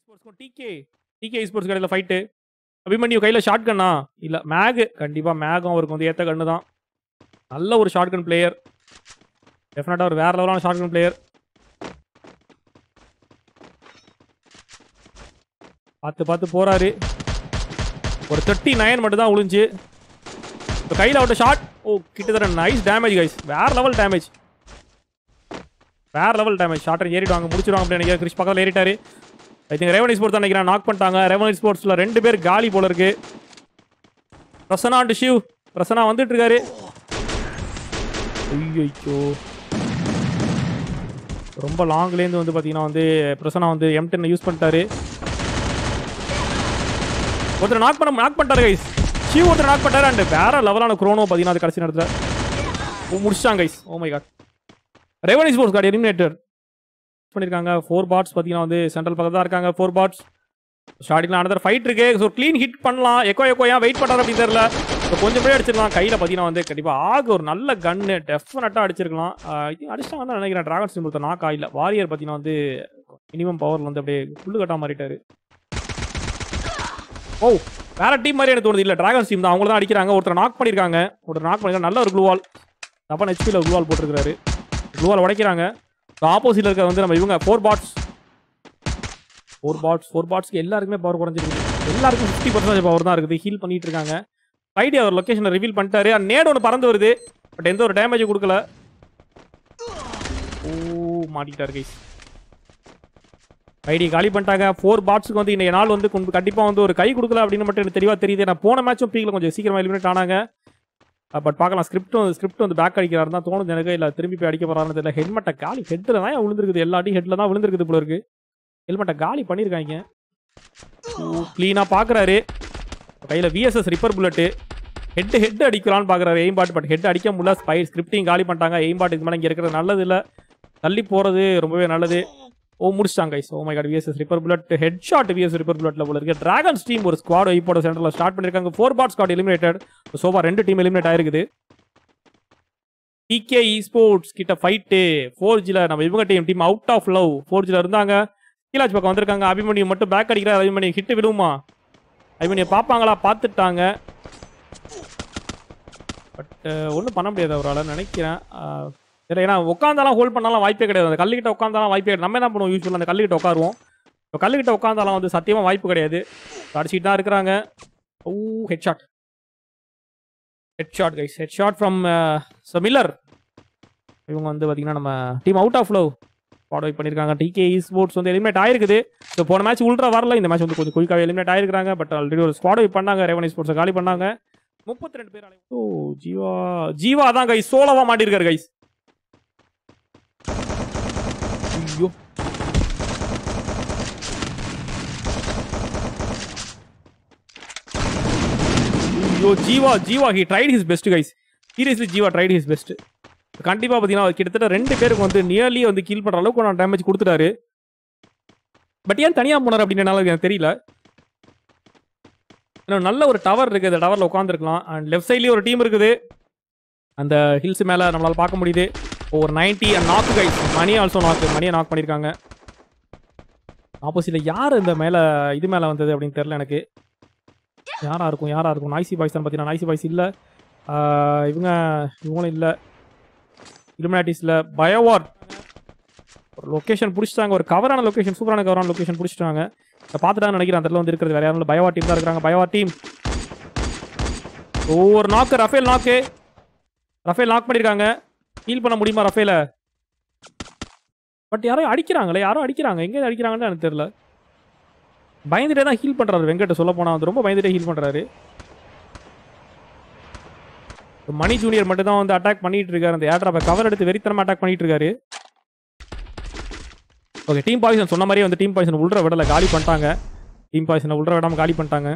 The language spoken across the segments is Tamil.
ஸ்போர்ட்ஸ்க்கும் டிகே டிகே ஸ்போர்ட்ஸ் கடையில் ஃபைட்டு அபிமன்யு கையில் ஷார்ட் கன்னா இல்லை மேகு கண்டிப்பாக மேகும் அவருக்கு வந்து ஏற்ற கண்ணு தான் நல்ல ஒரு ஷார்ட் கன் பிளேயர் டெஃபினட்டாக ஒரு வேற லெவலான ஷார்ட் கன் பிளேயர் பார்த்து பார்த்து போறாரு ஒரு தேர்ட்டி நைன் மட்டும் தான் விழுந்துச்சு இப்போ கையில் விட்ட ஷாட் ஓ கிட்டத்தட்ட நைஸ் டேமேஜ் கைஸ் வேற லெவல் டேமேஜ் வேற லெவல் டேமேஜ் ஷார்ட்டர் ஏறிடுவாங்க முடிச்சிடுவாங்க அப்படின்னு நினைக்கிறேன் கிறிஸ் பக்கத்தில் ஏறிட்டாரு ஐ திங்க் ரெவனி ஸ்போர்ட்ஸ் நினைக்கிறேன் நாக் பண்ணிட்டாங்க ரெவனி ஸ்போர்ட்ஸில் ரெண்டு பேர் காலி போல இருக்கு பிரசனா அண்ட் ஷிவ் பிரசனா வந்துட்டு இருக்காரு ஐயோ ரொம்ப லாங்லேருந்து வந்து பார்த்தீங்கன்னா வந்து பிரசனா வந்து எம் டென் யூஸ் பண்ணிட்டாரு ஒருத்தர் நாக் பண்ண நாக் பண்ணிட்டாரு கைஸ் ஷிவ் ஒருத்தர் நாக் பண்ணிட்டாரு அண்ட் வேற லெவலான குரோனோ பார்த்தீங்கன்னா அது கடைசி நேரத்தில் முடிச்சிட்டாங்க guys oh my god Revenant sports card eliminator பண்ணியிருக்காங்க ஃபோர் பாட்ஸ் பார்த்தீங்கன்னா வந்து சென்ட்ரல் பக்கத்தில் தான் இருக்காங்க ஃபோர் பாட்ஸ் ஸ்டார்டிங்கில் அனதர் ஃபைட் இருக்கு ஸோ க்ளீன் ஹிட் பண்ணலாம் எக்கோ எக்கோ ஏன் வெயிட் பண்ணுறாரு அப்படின்னு தெரியல ஸோ கொஞ்சம் போய் அடிச்சிருக்கலாம் கையில் பார்த்தீங்கன்னா வந்து கண்டிப்பாக ஆக ஒரு நல்ல கன்னு டெஃபினட்டாக அடிச்சிருக்கலாம் இது அடிச்சிட்டாங்க தான் நினைக்கிறேன் டிராகன் சிம்பிள் நாக் ஆகல வாரியர் பார்த்தீங்கன்னா வந்து மினிமம் பவரில் வந்து அப்படியே புல்லு கட்டா மாறிட்டாரு ஓ வேற டீம் மாதிரி எனக்கு தோணுது இல்லை டிராகன்ஸ் டீம் தான் அவங்கள தான் அடிக்கிறாங்க ஒருத்தர் நாக் பண்ணியிருக்காங்க ஒருத்தர் நாக் பண்ணிருக்காங்க நல்ல ஒரு க்ளூவால் தப்பான ஹெச்பியில் க்ளூவால் போட்டிருக்காரு க்ளூவால் உடைக்கிறாங்க ஆப்போசிட்ல இருக்க வந்து நம்ம இவங்க four pods four pods four பாட்ஸ்க்கு எல்லாருக்குமே பவர் குறைஞ்சிருக்கு எல்லாருக்கும் ஃபிஃப்டி பர்சன்டேஜ் பவர் தான் இருக்குது ஹீல் பண்ணிட்டு இருக்காங்க ஃப்ரைடே அவர் லொக்கேஷனை ரிவீல் பண்ணிட்டாரு அந்த நேடு ஒன்று பறந்து வருது பட் எந்த ஒரு டேமேஜும் கொடுக்கல ஓ மாட்டிக்கிட்டாரு கைஸ் ஃப்ரைடே காலி பண்ணிட்டாங்க ஃபோர் பாட்ஸுக்கு வந்து இன்னைக்கு நாள் வந்து கண்டிப்பாக வந்து ஒரு கை கொடுக்கல அப்படின்னு மட்டும் எனக்கு தெளிவாக தெரியுது நான் போன மேட்சும் பீக்கில் கொஞ்சம் சீக்கிரமாக எலிமினேட் ஆனாங்க பட் பார்க்கலாம் ஸ்கிரிப்டும் ஸ்கிரிப்ட் வந்து பேக் அடிக்கிறாரு தான் தோணுது எனக்கு இல்லை திரும்பி போய் அடிக்க போறாருன்னு தெரியல ஹெல்மெட்டை காலி ஹெட்டில் தான் விழுந்திருக்குது எல்லாட்டி ஹெட்டில் தான் விழுந்திருக்குது போல இருக்கு ஹெல்மெட்டை காலி பண்ணியிருக்காங்க க்ளீனாக பார்க்குறாரு கையில் VSS ripper bullet head head அடிக்கலாம்னு பார்க்குறாரு எய்ம் பாட் பட் ஹெட் அடிக்க முடியல ஸ்பை ஸ்கிரிப்டையும் காலி பண்ணிட்டாங்க எய்ம் பாட் இது மேலே இங்கே இருக்கிறது நல்லது இல்லை தள்ளி போகிறது ரொம்பவே நல்லது ஓ முடிச்சிட்டாங்க guys oh my god VSS ripper bullet head shot VS ripper புல்லட்ல போல இருக்கு டிராகன்ஸ் டீம் ஒரு ஸ்குவாட் வைப்போட சென்டரில் ஸ்டார்ட் பண்ணிருக்காங்க ஃபோர் பாட் ஸ்குவாட் எலிமினேட்டட் சோபா ரெண்டு டீம் எலிமினேட் ஆயிருக்குது டிகே ஸ்போர்ட்ஸ் கிட்ட ஃபைட்டு ஃபோர் ஜில நம்ம இவங்க team team out of love four ஜில இருந்தாங்க கீழாஜ் பக்கம் வந்திருக்காங்க அபிமன்யு மட்டும் பேக் அடிக்கிறார் அபிமன்யு ஹிட் விடுமா அபிமன்யு பார்ப்பாங்களா பார்த்துட்டாங்க பட் ஒன்றும் பண்ண முடியாது அவரால் நினைக்கிறேன் அஹ், இல்லை ஏன்னா உட்காந்தாலாம் ஹோல்ட் பண்ணாலும் வாய்ப்பே கிடையாது அந்த கல்லுக்கிட்ட உட்காந்தாலும் வாய்ப்பே கிடையாது நம்ம என்ன பண்ணுவோம் யூஸ்வலாக அந்த கல்லுக்கிட்ட உட்காருவோம் இப்போ கல்லுக்கிட்ட உட்காந்தாலும் வந்து சத்தியமாக வாய்ப்பு கிடையாது அடிச்சுக்கிட்டு தான் இருக்கிறாங்க oh head shot head shot guys head shot from Miller இவங்க வந்து பார்த்தீங்கன்னா நம்ம team out of love follow பண்ணியிருக்காங்க டிகே ஸ்போர்ட்ஸ் வந்து எலிமினேட் ஆயிருக்குது ஸோ போன மேட்ச் உள்ட்ரா வரல இந்த மேட்ச் வந்து கொஞ்சம் குயிக்காக எலிமினேட் ஆயிருக்காங்க பட் ஆல்ரெடி ஒரு ஸ்குவாட் பண்ணாங்க ரெவனி ஸ்போர்ட்ஸை காலி பண்ணாங்க முப்பத்தி ரெண்டு பேர் அலை- ஓ ஜீவா ஜீவா தான் கைஸ் சோலோவா மாட்டிருக்காரு கைஸ் ஐயோ ஐயோ Jeeva Jeeva he tried his best guys seriously Jeeva tried his best கண்டிப்பாக பார்த்தீங்கன்னா கிட்டத்தட்ட ரெண்டு பேருக்கு வந்து நியர்லி வந்து கீல் பண்ணுற அளவுக்கு நான் டேமேஜ் கொடுத்துட்டாரு பட் ஏன் தனியாக போனார் அப்படின்னு என்னால எனக்கு தெரியல ஏன்னா நல்ல ஒரு டவர் இருக்குது அந்த டவரில் உட்காந்துருக்கலாம் அண்ட் லெஃப்ட் சைட்லேயும் ஒரு டீம் இருக்குது அந்த ஹில்ஸ் மேலே நம்மளால் பார்க்க முடியுது ஒரு ninety and knock guys Mani also knock மணியை நாக் பண்ணியிருக்காங்க ஆப்போசிட்டில் யார் இந்த மேலே இது மேலே வந்தது அப்படின்னு தெரில எனக்கு யாரா இருக்கும் யாரா இருக்கும் நாய்சி பாய்ஸ் தான் பார்த்தீங்கன்னா நாய்சி பாய்ஸ் இல்லை இவங்க இவங்களும் இல்லை இலுமினாட்டிஸில் பயோவார் ஒரு லொக்கேஷன் பிடிச்சிட்டாங்க ஒரு கவரான லொக்கேஷன் சூப்பரான கவரான லொக்கேஷன் பிடிச்சிட்டாங்க இதை பார்த்துட்டான்னு நினைக்கிறேன் அந்த இடத்துல வந்து இருக்கிறது வேற யாரும் இல்லை பயோவா டீம் தான் இருக்கிறாங்க பயோவா டீம் ஒவ்வொரு நாக்கு ரஃபேல் நாக்கு ரஃபேல் நாக் பண்ணியிருக்காங்க ஹீல் பண்ண முடியுமா ரஃபேல பட் யாரும் அடிக்கிறாங்களே யாரும் அடிக்கிறாங்க எங்கே அடிக்கிறாங்கன்னு எனக்கு தெரியல பயந்துட்டே தான் ஹீல் பண்றாரு வெங்கட்ட சொல்ல போனா வந்து ரொம்ப பயந்துட்டே ஹீல் பண்றாரு மணி ஜூனியர் மட்டும் தான் வந்து அட்டாக் பண்ணிட்டு இருக்காரு அந்த ஏட்ராப்பை கவர் எடுத்து வெறித்தனமா அட்டாக் பண்ணிட்டு இருக்காரு ஓகே டீம் பாய்சன் சொன்ன மாதிரியே வந்து டீம் பாய்சன் உள்ற விடல காலி பண்ணிட்டாங்க டீம் பாய்சனை உள்ற விடாம காலி பண்ணிட்டாங்க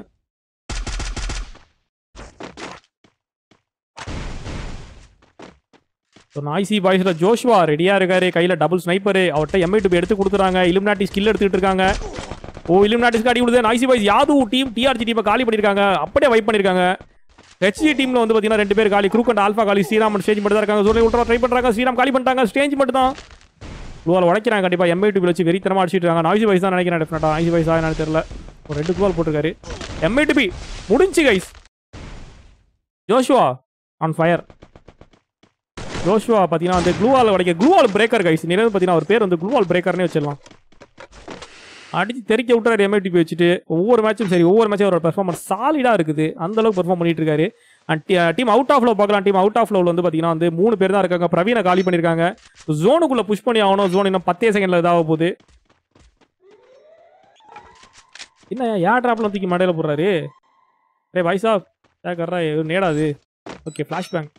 ஸோ நாய்சி பாய்ஸில் ஜோஷ்வா ரெடியாக இருக்காரு கையில் டபுள் ஸ்னைப்பரு அவர்கிட்ட எம்ஐ டூபி எடுத்து கொடுத்துறாங்க இலுமினாட்டி ஸ்கில் எடுத்துக்கிட்டு இருக்காங்க ஓ இலுமினாட்டிஸ்க்கு அடி விடுது நாய்சி பாய்ஸ் யாதூ டீம் டிஆர்ஜி டீமை காலி பண்ணியிருக்காங்க அப்படியே வைப் பண்ணியிருக்காங்க ஹெச்டி டீமில் வந்து பார்த்தீங்கன்னா ரெண்டு பேர் காலி குரூக் அண்ட் ஆல்ஃபா காலி ஸ்ரீராம் ஸ்டேஜ் மட்டும் தான் இருக்காங்க சொல்லி விட்றா ட்ரை பண்ணுறாங்க ஸ்ரீராம் காலி பண்ணிட்டாங்க ஸ்டேஜ் மட்டும் தான் குளோவால் உடைக்கிறாங்க கண்டிப்பாக எம்ஐ டிபி வச்சு வெறித்தனமாக அடிச்சிட்டு இருக்காங்க நாய்ஸி வைஸ் தான் நினைக்கிறேன் டெஃபினட்டாக நாய்ஸி வைஸா என்னன்னு தெரியல ஒரு ரெண்டு குளோவால் போட்டிருக்காரு எம்ஐ டிபி முடிஞ்சு guys Joshua on fire Joshua பார்த்தீங்கன்னா வந்து க்ளூவால் உடைக்க க்ளூவால் பிரேக்கர் கைஸ் நிறைய பார்த்தீங்கன்னா அவர் பேர் வந்து க்ளூவால் பிரேக்கர்னே வச்சிடலாம் அடிச்சு தெறிக்க விட்டுறாரு எம்ஐடிபி வச்சுட்டு ஒவ்வொரு மேட்சும் சரி ஒவ்வொரு மேட்சும் அவரோட பெர்ஃபார்மன்ஸ் சாலிடாக இருக்குது அந்த அளவுக்கு பெர்ஃபார்ம் பண்ணிட்டு இருக்காரு and team out of love பார்க்கலாம் டீம் அவுட் ஆஃப் லோவில் வந்து பார்த்தீங்கன்னா வந்து மூணு பேர் தான் இருக்காங்க பிரவீனை காலி பண்ணியிருக்காங்க ஜோனுக்குள்ளே புஷ் பண்ணி ஆகணும் ஜோன் இன்னும் பத்தே செகண்டில் இதாக போகுது என்ன ஏர் ட்ராப்ல தூக்கி மடையில போடுறாரு ரே வைசா கர்றா நேடாது ஓகே ஃப்ளாஷ் பேங்க்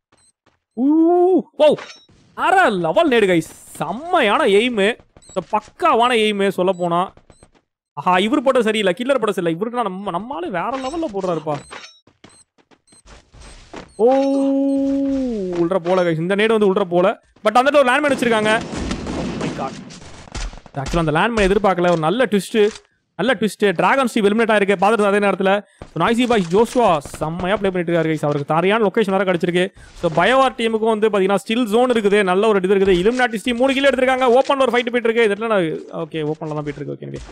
ஓ அற லெவல் நேடு கைஸ் செம்மையான எய்மு பக்காவான எய்மு சொல்ல போனா ஆஹா இவர் போட்ட சரியில்லை கில்லர் போட்ட சரியில்லை இவருக்கு நம்ம நம்மளால வேற லெவல்ல போடுறாருப்பா ஓ உள்ற போல கைஸ் இந்த நேடு வந்து உள்ற போல பட் அந்த இடத்துல ஒரு லேண்ட்மேன் வச்சிருக்காங்க ஆக்சுவலாக அந்த லேண்ட்மேன் எதிர்பார்க்கல ஒரு நல்ல ட்விஸ்ட் நல்ல ட்விஸ்ட் டிராகன் ஸ்டீவ் எலிமினேட் ஆயிருக்கு பார்த்துட்டு அதே நேரத்தில் நாய்சி பாய் ஜோஸ்வா செம்மையா ப்ளே பண்ணிட்டு இருக்காரு guys. அவருக்கு தரையான லொகேஷன் வேற கிடைச்சிருக்கு ஸோ பயோவார் டீமுக்கும் வந்து பார்த்தீங்கன்னா ஸ்டில் ஜோன் இருக்குது நல்ல ஒரு இது இருக்குது இலுமினாட்டி டீம் மூணு கிலோ எடுத்திருக்காங்க ஓப்பன்ல ஒரு ஃபைட் போயிட்டு இருக்கு இதில் ஓகே ஓப்பன்ல தான் போயிட்டு இருக்கு ஓகே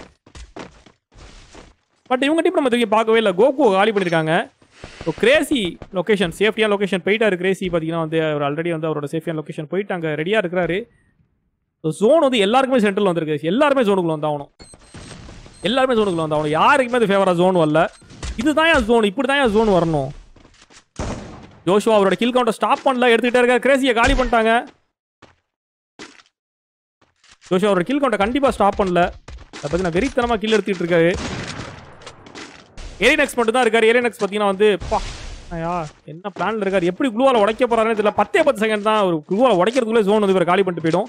பட் இவங்க டீம் நம்ம தூக்கி பார்க்கவே இல்லை கோகு காலி பண்ணியிருக்காங்க ஸோ கிரேசி லொகேஷன் சேஃப்டியான லொகேஷன் போயிட்டாரு கிரேசி பார்த்தீங்கன்னா வந்து அவர் ஆல்ரெடி வந்து அவரோட சேஃப்டியான லொகேஷன் போயிட்டு அங்கே ரெடியாக இருக்கிறாரு ஸோ ஜோன் வந்து எல்லாருக்குமே சென்ட்ரல் வந்திருக்கு எல்லாருமே ஜோனுக்குள்ள வந்தாகணும் எல்லாருமே ஜோனுக்குள்ள வந்தாகணும் யாருக்குமே அது ஃபேவரா ஜோன் வரல இதுதான் என் ஜோன் இப்படி தான் என் ஜோன் வரணும் ஜோஷுவா அவரோட கில் கவுண்டர் ஸ்டாப் பண்ணல எடுத்துக்கிட்டே இருக்காரு கிரேசியை காலி பண்ணிட்டாங்க ஜோஷுவா அவரோட கில் கவுண்டர் கண்டிப்பாக ஸ்டாப் பண்ணல அதை பற்றி நான் வெறித்தனமாக கில் எடுத்துக்கிட்டு இருக்காரு ஏரியனெக்ஸ் மட்டும் தான் இருக்காரு ஏரியனெக்ஸ் பார்த்தீங்கன்னா வந்து பா ஐயா என்ன பிளான்ல இருக்காரு எப்படி குளூவால உடைக்க போறாருன்னு தெரியல பத்தே பத்து செகண்ட் தான் ஒரு குளூவால உடைக்கிறதுக்குள்ளே ஜோன் வந்து இவர் காலி பண்ணிட்டு போயிடும்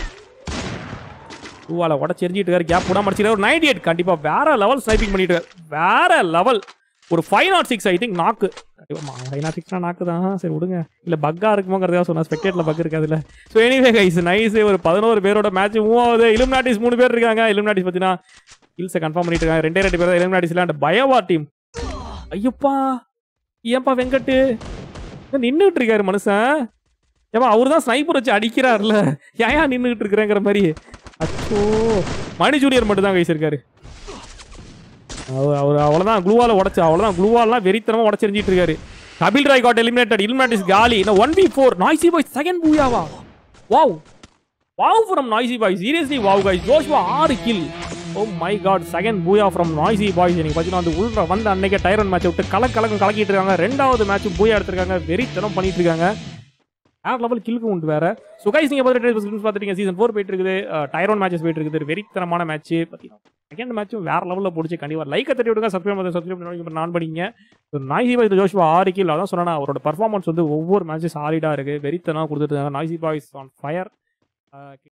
குளூவால உடச்சி எரிஞ்சிட்டு இருக்காரு கேப் விடாம அடிச்சிருக்காரு ஒரு நைன்டி எயிட் கண்டிப்பா வேற லெவல் ஸ்னைப்பிங் பண்ணிட்டு இருக்காரு வேற லெவல் ஒரு five not six I think நாக்கு ஃபைவ் நாட் சிக்ஸ்னா நாக்கு தான் சரி விடுங்க இல்லை பக்கா இருக்குமோங்கிறதா சொன்னா ஸ்பெக்டேட்டில் பக் இருக்காதுல்ல ஸோ எனிவே கைஸ் நைஸ் ஒரு பதினோரு பேரோட மேட்ச் மூவ் ஆகுது இலுமினாட்டிஸ் மூணு பேர் இருக்காங்க இலுமினாட்டிஸ் பார்த்தீங்கன்னா ஹில்ஸை கன்ஃபார்ம் பண்ணிட்டு இருக்காங்க ரெண்டே ரெண்டு பேர் தான் இலுமினாட்டிஸ்ல அண்ட் பயவா டீம் ஐயப்பா ஏன்பா வெங்கட்டு நின்றுட்டு இருக்காரு மனுஷன் ஏப்பா அவர் தான் ஸ்னைப்பர் வச்சு அடிக்கிறார்ல ஏன் நின்றுட்டு இருக்கிறேங்கிற மாதிரி அச்சோ மணி ஜூனியர் மட்டும் தான் கைசிருக்காரு அவர் அவர் அவ்வளோதான் குளூவால உடச்சு அவ்வளோதான் குளூவாலாம் வெறித்தனமாக உடச்சிருந்துட்டு இருக்காரு Kapil Roy got eliminated illuminatis காலி இன்னும் one B four noisy boy second பூயாவா wow wow from noisy boy seriously wow guys Joshua ஆறு kill oh my god second booyah from noisy boys நீங்க பார்த்தீங்கன்னா வந்து உள்ள வந்த அன்னைக்கே டைரன் மேட்ச் விட்டு கலக் கலக்கம் கலக்கிட்டு இருக்காங்க ரெண்டாவது மேட்ச் பூயா எடுத்திருக்காங்க வெறித்தனம் பண்ணிட்டு இருக்காங்க வேற லெவல் கில்க்கு உண்டு வேற ஸோ கைஸ் நீங்க பார்த்துட்டு பார்த்துட்டீங்க சீசன் ஃபோர் போயிட்டு இருக்குது டைரோன் மேட்சஸ் போயிட்டு இருக்குது வெறித்தனமான மேட்ச் பார்த்தீங்கன்னா செகண்ட் மேட்சும் வேற லெவலில் பிடிச்சி கண்டிப்பாக லைக்கை தட்டி விடுங்க சப்ஸ்கிரைப் பண்ணி சப்ஸ்கிரைப் பண்ணி நான் பண்ணிங்க நாய்சி பாய்ஸ் ஜோஷ்வா ஆறு கில் அதான் சொன்னா அவரோட பர்ஃபார்மன்ஸ் வந்து ஒவ்வொரு மேட்சும் சாலிடாக இருக்குது வெறித்தனம் கொடுத்துட்டு இருக்காங்க நாய்சி பாய்ஸ் ஆன் ஃபயர்